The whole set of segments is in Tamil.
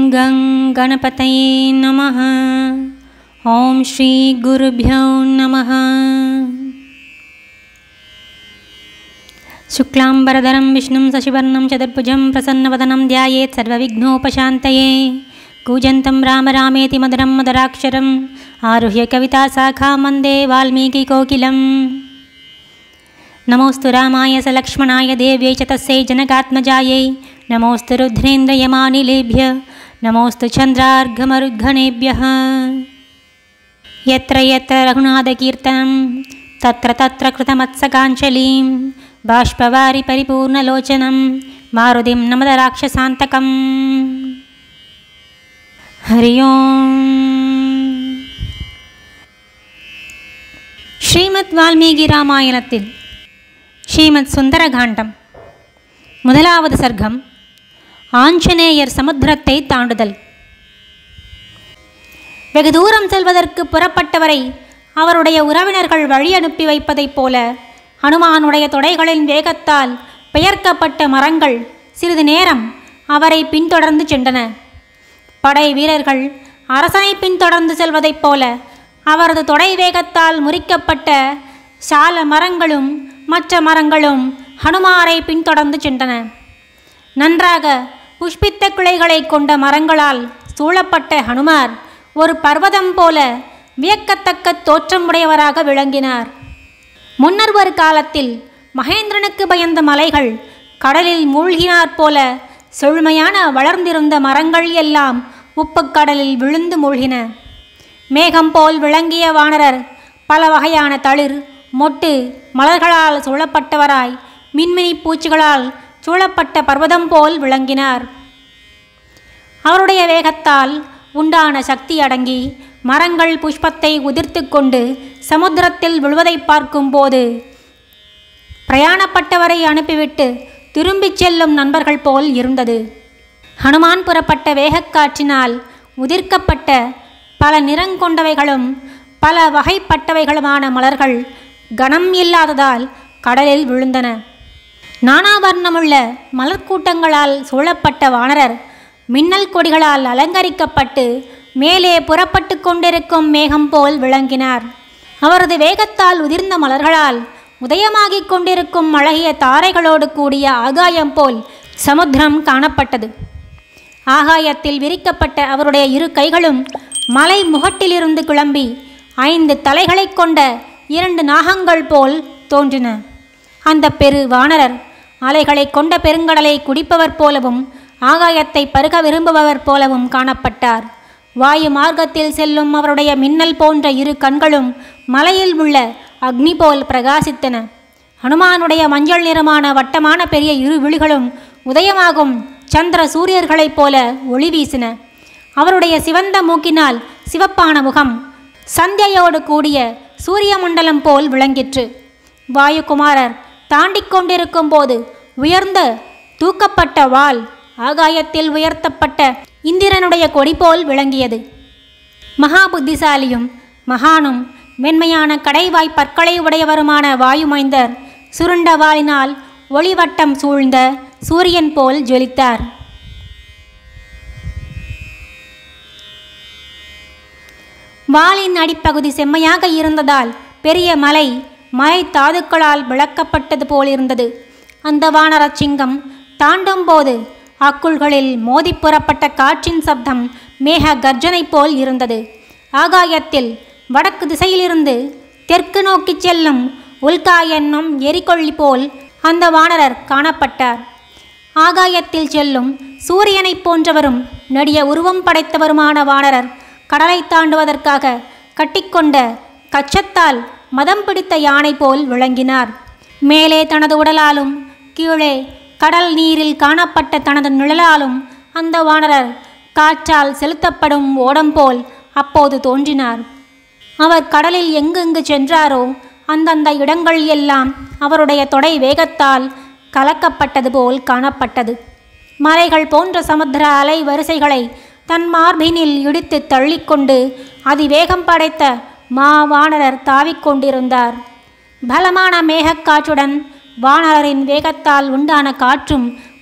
गं गणपतये नमः ॐ श्रीगुरुभ्यो नमः शुक्लाम्बरधरं विष्णुं शशिवर्णं चतुर्भुजं प्रसन्नवदनं ध्यायेत् सर्वविघ्नोपशान्तये कूजन्तं राम रामेति मधुरं मधुराक्षरम् आरुह्य कविताशाखां वन्दे वाल्मीकिकोकिलम् नमोऽस्तु रामाय स लक्ष्मणाय देव्यै च तस्यै जनकात्मजायै नमोऽस्तु रुद्रेन्द्रयमानिलेभ्य नमोऽस्तु चन्द्रार्घमरुद्घनेभ्यः यत्र यत्र रघुनाथकीर्तनं तत्र तत्र कृतमत्सकाञ्जलिं बाष्पवारि परिपूर्णलोचनं मारुतिं नमद राक्षसान्तकम् हरि ओम् ஸ்ரீமத் வால்மீகி ராமாயணத்தில் ஸ்ரீமத் சுந்தரகாண்டம் முதலாவது சர்க்கம் ஆஞ்சநேயர் சமுத்திரத்தை தாண்டுதல் வெகு தூரம் செல்வதற்கு புறப்பட்டவரை அவருடைய உறவினர்கள் வழி அனுப்பி வைப்பதைப் போல ஹனுமானுடைய தொடைகளின் வேகத்தால் பெயர்க்கப்பட்ட மரங்கள் சிறிது நேரம் அவரை பின்தொடர்ந்து சென்றன படை வீரர்கள் அரசனை பின்தொடர்ந்து செல்வதைப் போல அவரது தொடை வேகத்தால் முறிக்கப்பட்ட சால மரங்களும் மற்ற மரங்களும் ஹனுமாரை பின்தொடர்ந்து சென்றன நன்றாக புஷ்பித்த கிளைகளை கொண்ட மரங்களால் சூழப்பட்ட ஹனுமார் ஒரு பர்வதம் போல வியக்கத்தக்க தோற்றமுடையவராக விளங்கினார் முன்னர் ஒரு காலத்தில் மகேந்திரனுக்கு பயந்த மலைகள் கடலில் மூழ்கினார் போல செழுமையான வளர்ந்திருந்த மரங்கள் எல்லாம் உப்புக்கடலில் விழுந்து மூழ்கின மேகம் போல் விளங்கிய வானரர் பல வகையான தளிர் மொட்டு மலர்களால் சூழப்பட்டவராய் மின்மினி பூச்சிகளால் சூழப்பட்ட பர்வதம் போல் விளங்கினார் அவருடைய வேகத்தால் உண்டான சக்தி அடங்கி மரங்கள் புஷ்பத்தை உதிர்த்து கொண்டு சமுத்திரத்தில் விழுவதை பார்க்கும்போது பிரயாணப்பட்டவரை அனுப்பிவிட்டு திரும்பிச் செல்லும் நண்பர்கள் போல் இருந்தது ஹனுமான் புறப்பட்ட வேகக்காற்றினால் உதிர்க்கப்பட்ட பல நிறங்கொண்டவைகளும் பல வகைப்பட்டவைகளுமான மலர்கள் கனம் இல்லாததால் கடலில் விழுந்தன நானாவர்ணமுள்ள மலர்க்கூட்டங்களால் சூழப்பட்ட வானரர் மின்னல் கொடிகளால் அலங்கரிக்கப்பட்டு மேலே புறப்பட்டு கொண்டிருக்கும் மேகம் போல் விளங்கினார் அவரது வேகத்தால் உதிர்ந்த மலர்களால் உதயமாகிக் கொண்டிருக்கும் அழகிய தாரைகளோடு கூடிய ஆகாயம் போல் சமுத்திரம் காணப்பட்டது ஆகாயத்தில் விரிக்கப்பட்ட அவருடைய இரு கைகளும் மலை முகட்டிலிருந்து கிளம்பி ஐந்து தலைகளைக் கொண்ட இரண்டு நாகங்கள் போல் தோன்றின அந்த பெரு வானரர் அலைகளை கொண்ட பெருங்கடலை குடிப்பவர் போலவும் ஆகாயத்தை பருக விரும்புபவர் போலவும் காணப்பட்டார் வாயு மார்க்கத்தில் செல்லும் அவருடைய மின்னல் போன்ற இரு கண்களும் மலையில் உள்ள அக்னி போல் பிரகாசித்தன ஹனுமானுடைய மஞ்சள் நிறமான வட்டமான பெரிய இரு விழிகளும் உதயமாகும் சந்திர சூரியர்களைப் போல ஒளி வீசின அவருடைய சிவந்த மூக்கினால் சிவப்பான முகம் சந்தியாயோடு கூடிய சூரிய மண்டலம் போல் விளங்கிற்று வாயுகுமாரர் தாண்டிக் கொண்டிருக்கும் போது உயர்ந்த தூக்கப்பட்ட வாள் ஆகாயத்தில் உயர்த்தப்பட்ட இந்திரனுடைய கொடி போல் விளங்கியது மகா புத்திசாலியும் மகானும் மென்மையான கடைவாய் பற்களை உடையவருமான வாயுமைந்தர் சுருண்ட வாளினால் ஒளிவட்டம் சூழ்ந்த சூரியன் போல் ஜொலித்தார் வாளின் அடிப்பகுதி செம்மையாக இருந்ததால் பெரிய மலை மலை தாதுக்களால் விளக்கப்பட்டது போலிருந்தது அந்த வானரச் சிங்கம் தாண்டும் போது அக்குள்களில் மோதி புறப்பட்ட காற்றின் சப்தம் மேக கர்ஜனை போல் இருந்தது ஆகாயத்தில் வடக்கு திசையிலிருந்து தெற்கு நோக்கி செல்லும் உல்கா என்னும் எரிகொள்ளி போல் அந்த வானரர் காணப்பட்டார் ஆகாயத்தில் செல்லும் சூரியனைப் போன்றவரும் நெடிய உருவம் படைத்தவருமான வானரர் கடலை தாண்டுவதற்காக கட்டிக்கொண்ட கச்சத்தால் மதம் பிடித்த யானை போல் விளங்கினார் மேலே தனது உடலாலும் கீழே கடல் நீரில் காணப்பட்ட தனது நிழலாலும் அந்த வானரர் காற்றால் செலுத்தப்படும் ஓடம் போல் அப்போது தோன்றினார் அவர் கடலில் எங்கெங்கு சென்றாரோ அந்தந்த இடங்கள் எல்லாம் அவருடைய தொடை வேகத்தால் கலக்கப்பட்டது போல் காணப்பட்டது மலைகள் போன்ற சமுத்திர அலை வரிசைகளை தன் மார்பினில் இடித்து தள்ளிக்கொண்டு அதிவேகம் படைத்த மா வானரர் தாவிக்கொண்டிருந்தார் பலமான மேகக்காற்றுடன் வானரரின் வேகத்தால் உண்டான காற்றும்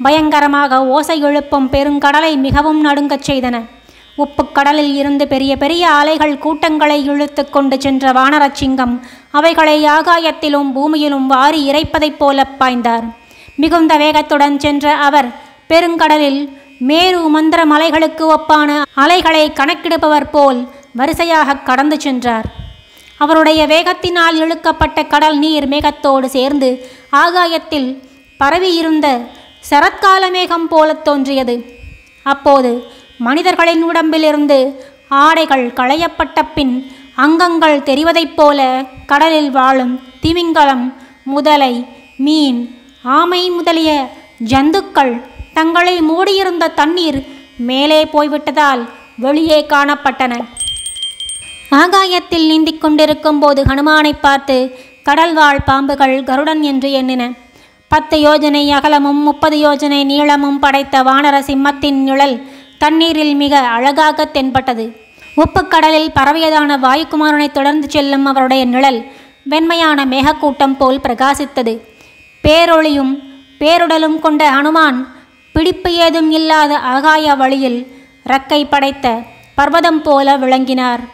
பயங்கரமாக ஓசை எழுப்பும் பெருங்கடலை மிகவும் நடுங்கச் செய்தன உப்புக் கடலில் இருந்து பெரிய பெரிய அலைகள் கூட்டங்களை இழுத்து கொண்டு சென்ற வானரச்சிங்கம் அவைகளை ஆகாயத்திலும் பூமியிலும் வாரி இறைப்பதைப் போல பாய்ந்தார் மிகுந்த வேகத்துடன் சென்ற அவர் பெருங்கடலில் மேரு மந்திர மலைகளுக்கு ஒப்பான அலைகளை கணக்கெடுப்பவர் போல் வரிசையாக கடந்து சென்றார் அவருடைய வேகத்தினால் இழுக்கப்பட்ட கடல் நீர் மேகத்தோடு சேர்ந்து ஆகாயத்தில் பரவியிருந்த சரத்கால மேகம் போலத் தோன்றியது அப்போது மனிதர்களின் உடம்பிலிருந்து ஆடைகள் களையப்பட்ட பின் அங்கங்கள் தெரிவதைப் போல கடலில் வாழும் திமிங்கலம் முதலை மீன் ஆமை முதலிய ஜந்துக்கள் தங்களை மூடியிருந்த தண்ணீர் மேலே போய்விட்டதால் வெளியே காணப்பட்டன ஆகாயத்தில் நீந்திக் கொண்டிருக்கும் போது ஹனுமானை பார்த்து கடல்வாழ் பாம்புகள் கருடன் என்று எண்ணின பத்து யோஜனை அகலமும் முப்பது யோஜனை நீளமும் படைத்த வானர சிம்மத்தின் நிழல் தண்ணீரில் மிக அழகாக தென்பட்டது உப்புக்கடலில் பரவியதான வாயுகுமாரனை தொடர்ந்து செல்லும் அவருடைய நிழல் வெண்மையான மேகக்கூட்டம் போல் பிரகாசித்தது பேரொளியும் பேருடலும் கொண்ட ஹனுமான் பிடிப்பு ஏதும் இல்லாத ஆகாய வழியில் ரக்கை படைத்த பர்வதம் போல விளங்கினார்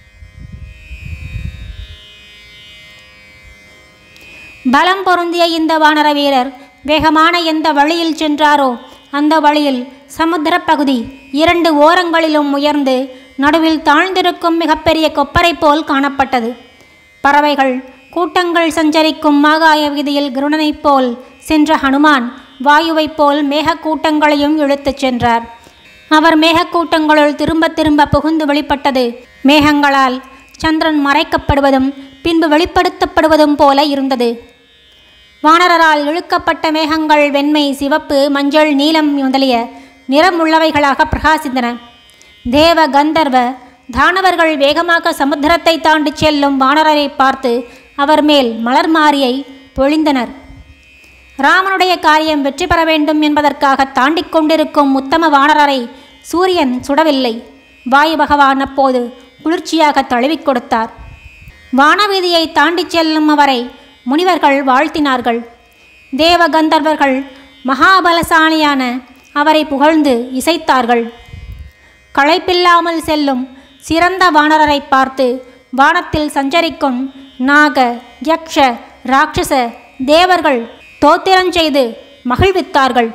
பலம் பொருந்திய இந்த வானர வீரர் வேகமான எந்த வழியில் சென்றாரோ அந்த வழியில் சமுத்திரப் பகுதி இரண்டு ஓரங்களிலும் உயர்ந்து நடுவில் தாழ்ந்திருக்கும் மிகப்பெரிய கொப்பரை போல் காணப்பட்டது பறவைகள் கூட்டங்கள் சஞ்சரிக்கும் ஆகாய வீதியில் கருடனைப் போல் சென்ற ஹனுமான் வாயுவைப் போல் மேகக்கூட்டங்களையும் இழுத்துச் சென்றார் அவர் மேகக்கூட்டங்களுள் திரும்ப திரும்ப புகுந்து வெளிப்பட்டது மேகங்களால் சந்திரன் மறைக்கப்படுவதும் பின்பு வெளிப்படுத்தப்படுவதும் போல இருந்தது வானரரால் இழுக்கப்பட்ட மேகங்கள் வெண்மை சிவப்பு மஞ்சள் நீலம் முதலிய நிறமுள்ளவைகளாக பிரகாசித்தன தேவ கந்தர்வ தானவர்கள் வேகமாக சமுத்திரத்தை தாண்டி செல்லும் வானரரை பார்த்து அவர் மேல் மலர் மாரியை பொழிந்தனர் ராமனுடைய காரியம் வெற்றி பெற வேண்டும் என்பதற்காக தாண்டிக் கொண்டிருக்கும் உத்தம வானரரை சூரியன் சுடவில்லை வாயு பகவான் அப்போது குளிர்ச்சியாக தழுவிக் கொடுத்தார் வானவீதியை தாண்டிச் செல்லும் அவரை முனிவர்கள் வாழ்த்தினார்கள் தேவ கந்தர்வர்கள் மகாபலசாலியான அவரை புகழ்ந்து இசைத்தார்கள் களைப்பில்லாமல் செல்லும் சிறந்த வானரரை பார்த்து வானத்தில் சஞ்சரிக்கும் நாக யக்ஷ ராட்சச தேவர்கள் தோத்திரஞ்செய்து மகிழ்வித்தார்கள்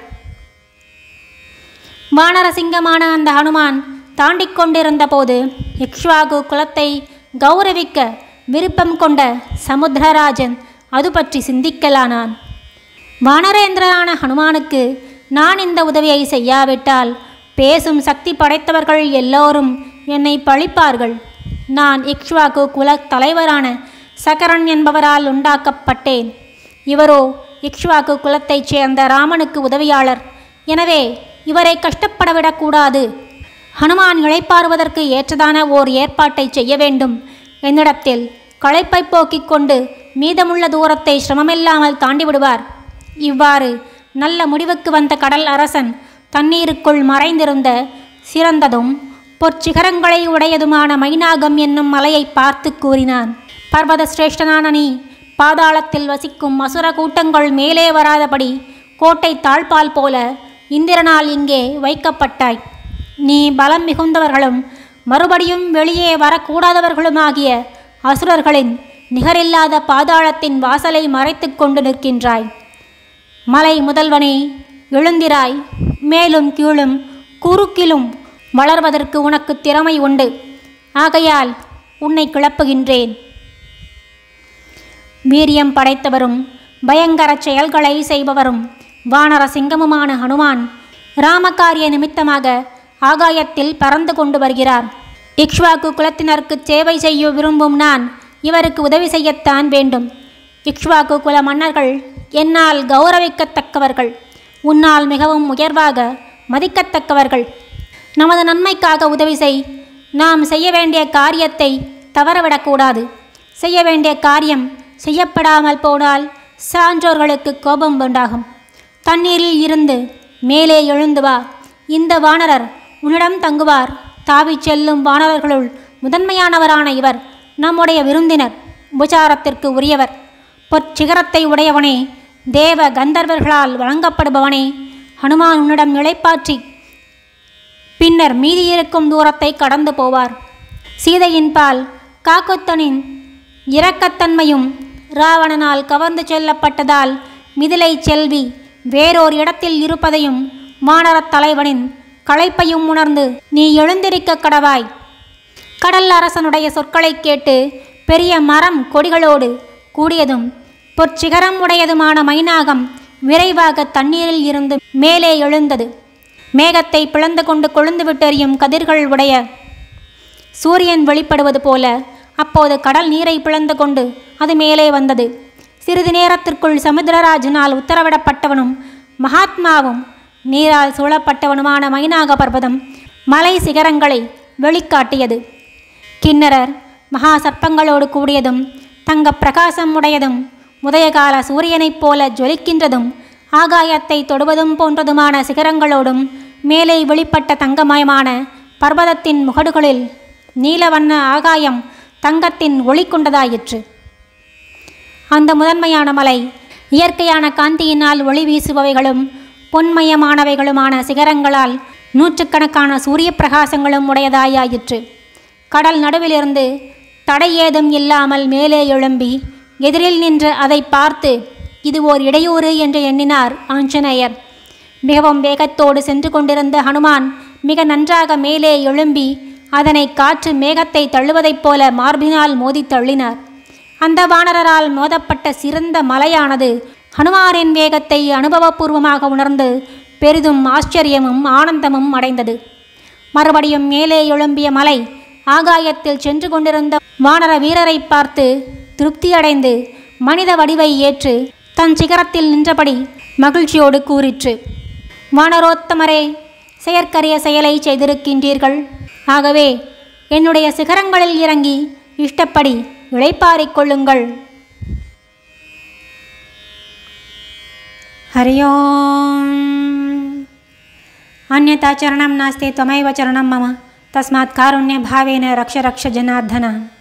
வானரசிங்கமான அந்த ஹனுமான் தாண்டிக் கொண்டிருந்த போது இக்ஷ்வாகு குலத்தை கௌரவிக்க விருப்பம் கொண்ட சமுத்திரராஜன் அது பற்றி சிந்திக்கலானான் வானரேந்திரனான ஹனுமானுக்கு நான் இந்த உதவியை செய்யாவிட்டால் பேசும் சக்தி படைத்தவர்கள் எல்லோரும் என்னை பழிப்பார்கள் நான் இக்ஷ்வாகு குல தலைவரான சகரன் என்பவரால் உண்டாக்கப்பட்டேன் இவரோ இக்ஷ்வாகு குலத்தைச் சேர்ந்த ராமனுக்கு உதவியாளர் எனவே இவரை கஷ்டப்படவிடக்கூடாது ஹனுமான் இளைப்பாறுவதற்கு ஏற்றதான ஓர் ஏற்பாட்டை செய்ய வேண்டும் என்னிடத்தில் களைப்பை போக்கிக் கொண்டு மீதமுள்ள தூரத்தை சிரமமில்லாமல் தாண்டி விடுவார் இவ்வாறு நல்ல முடிவுக்கு வந்த கடல் அரசன் தண்ணீருக்குள் மறைந்திருந்த சிறந்ததும் பொற்சிகரங்களை உடையதுமான மைனாகம் என்னும் மலையை பார்த்து கூறினான் பர்வத சிரேஷ்டனான நீ பாதாளத்தில் வசிக்கும் அசுர கூட்டங்கள் மேலே வராதபடி கோட்டை தாழ்பால் போல இந்திரனால் இங்கே வைக்கப்பட்டாய் நீ பலம் மிகுந்தவர்களும் மறுபடியும் வெளியே வரக்கூடாதவர்களுமாகிய அசுரர்களின் நிகரில்லாத பாதாளத்தின் வாசலை மறைத்துக் கொண்டு நிற்கின்றாய் மலை முதல்வனே எழுந்திராய் மேலும் கீழும் குறுக்கிலும் வளர்வதற்கு உனக்கு திறமை உண்டு ஆகையால் உன்னை கிளப்புகின்றேன் வீரியம் படைத்தவரும் பயங்கர செயல்களை செய்பவரும் வானர சிங்கமுமான ஹனுமான் ராமகாரிய நிமித்தமாக ஆகாயத்தில் பறந்து கொண்டு வருகிறார் இக்ஷ்வாக்கு குலத்தினருக்கு சேவை செய்ய விரும்பும் நான் இவருக்கு உதவி செய்யத்தான் வேண்டும் இக்ஷ்வாக்கு குல மன்னர்கள் என்னால் கௌரவிக்கத்தக்கவர்கள் உன்னால் மிகவும் உயர்வாக மதிக்கத்தக்கவர்கள் நமது நன்மைக்காக உதவி செய் நாம் செய்ய வேண்டிய காரியத்தை தவறவிடக்கூடாது செய்ய வேண்டிய காரியம் செய்யப்படாமல் போனால் சான்றோர்களுக்கு கோபம் உண்டாகும் தண்ணீரில் இருந்து மேலே எழுந்து வா இந்த வானரர் உன்னிடம் தங்குவார் தாவிச் செல்லும் வானரர்களுள் முதன்மையானவரான இவர் நம்முடைய விருந்தினர் உபச்சாரத்திற்கு உரியவர் பொற்சிகரத்தை உடையவனே தேவ கந்தர்வர்களால் வழங்கப்படுபவனே ஹனுமான் உன்னிடம் இளைப்பாற்றி பின்னர் மீதியிருக்கும் தூரத்தை கடந்து போவார் சீதையின் பால் காக்குத்தனின் இரக்கத்தன்மையும் ராவணனால் கவர்ந்து செல்லப்பட்டதால் மிதிலை செல்வி வேறோர் இடத்தில் இருப்பதையும் வானரத் தலைவனின் களைப்பையும் உணர்ந்து நீ எழுந்திருக்க கடவாய் கடல் அரசனுடைய சொற்களைக் கேட்டு பெரிய மரம் கொடிகளோடு கூடியதும் பொற்சிகரம் உடையதுமான மைனாகம் விரைவாக தண்ணீரில் இருந்து மேலே எழுந்தது மேகத்தை பிளந்து கொண்டு கொழுந்து விட்டெறியும் கதிர்கள் உடைய சூரியன் வெளிப்படுவது போல அப்போது கடல் நீரை பிளந்து கொண்டு அது மேலே வந்தது சிறிது நேரத்திற்குள் சமுத்திரராஜனால் உத்தரவிடப்பட்டவனும் மகாத்மாவும் நீரால் சூழப்பட்டவனுமான மைனாக பர்வதம் மலை சிகரங்களை வெளிக்காட்டியது கிண்ணரர் மகா சர்ப்பங்களோடு கூடியதும் தங்க பிரகாசம் உடையதும் உதயகால சூரியனைப் போல ஜொலிக்கின்றதும் ஆகாயத்தை தொடுவதும் போன்றதுமான சிகரங்களோடும் மேலே வெளிப்பட்ட தங்கமயமான பர்வதத்தின் முகடுகளில் நீலவண்ண ஆகாயம் தங்கத்தின் ஒளி கொண்டதாயிற்று அந்த முதன்மையான மலை இயற்கையான காந்தியினால் ஒளி வீசுபவைகளும் பொன்மயமானவைகளுமான சிகரங்களால் நூற்றுக்கணக்கான சூரிய பிரகாசங்களும் உடையதாயாயிற்று கடல் நடுவிலிருந்து தடை ஏதும் இல்லாமல் மேலே எழும்பி எதிரில் நின்று அதை பார்த்து இது ஓர் இடையூறு என்று எண்ணினார் ஆஞ்சநேயர் மிகவும் வேகத்தோடு சென்று கொண்டிருந்த ஹனுமான் மிக நன்றாக மேலே எழும்பி அதனை காற்று மேகத்தை தள்ளுவதைப் போல மார்பினால் மோதி தள்ளினார் அந்த வானரரால் மோதப்பட்ட சிறந்த மலையானது ஹனுமாரின் வேகத்தை அனுபவபூர்வமாக உணர்ந்து பெரிதும் ஆச்சரியமும் ஆனந்தமும் அடைந்தது மறுபடியும் மேலே எழும்பிய மலை ஆகாயத்தில் சென்று கொண்டிருந்த வானர வீரரை பார்த்து திருப்தியடைந்து மனித வடிவை ஏற்று தன் சிகரத்தில் நின்றபடி மகிழ்ச்சியோடு கூறிற்று வானரோத்தமரே செயற்கரிய செயலை செய்திருக்கின்றீர்கள் ஆகவே என்னுடைய சிகரங்களில் இறங்கி இஷ்டப்படி இளைப்பாறிக் கொள்ளுங்கள் हरि ओम् अन्यथा चरणं नास्ति त्वमेव चरणं मम तस्मात् कारुण्यभावेन रक्ष रक्ष जनार्दन